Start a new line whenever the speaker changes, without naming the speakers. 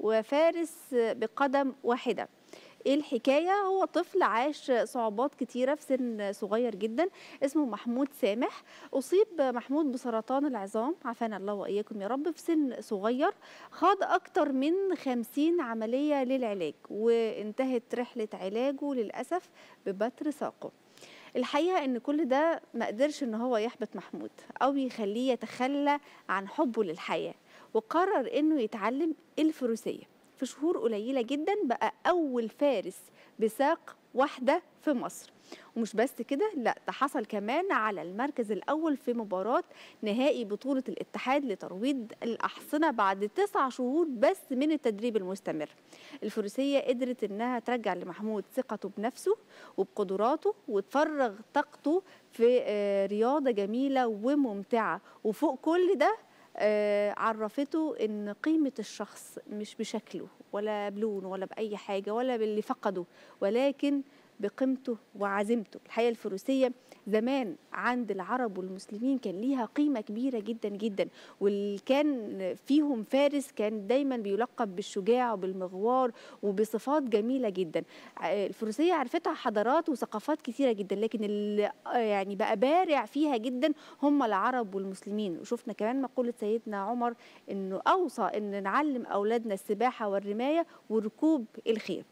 وفارس بقدم واحدة ايه الحكايه هو طفل عاش صعوبات كتيره في سن صغير جدا اسمه محمود سامح اصيب محمود بسرطان العظام عافانا الله واياكم يا رب في سن صغير خاض اكتر من 50 عمليه للعلاج وانتهت رحله علاجه للاسف ببتر ساقه الحقيقه ان كل ده ما قدرش ان هو يحبط محمود او يخليه يتخلى عن حبه للحياه وقرر انه يتعلم الفروسيه في شهور قليله جدا بقى اول فارس بساق واحده في مصر ومش بس كده لا ده حصل كمان على المركز الاول في مباراه نهائي بطوله الاتحاد لترويض الاحصنه بعد تسع شهور بس من التدريب المستمر الفروسيه قدرت انها ترجع لمحمود ثقته بنفسه وبقدراته وتفرغ طاقته في رياضه جميله وممتعه وفوق كل ده آه عرفته ان قيمه الشخص مش بشكله ولا بلونه ولا باي حاجه ولا باللي فقده ولكن بقيمته وعزيمته الحقيقه الفروسيه زمان عند العرب والمسلمين كان ليها قيمه كبيره جدا جدا واللي كان فيهم فارس كان دايما بيلقب بالشجاع وبالمغوار وبصفات جميله جدا الفروسيه عرفتها حضارات وثقافات كثيره جدا لكن اللي يعني بقى بارع فيها جدا هم العرب والمسلمين وشفنا كمان مقوله سيدنا عمر انه اوصى ان نعلم اولادنا السباحه والرمايه وركوب الخيل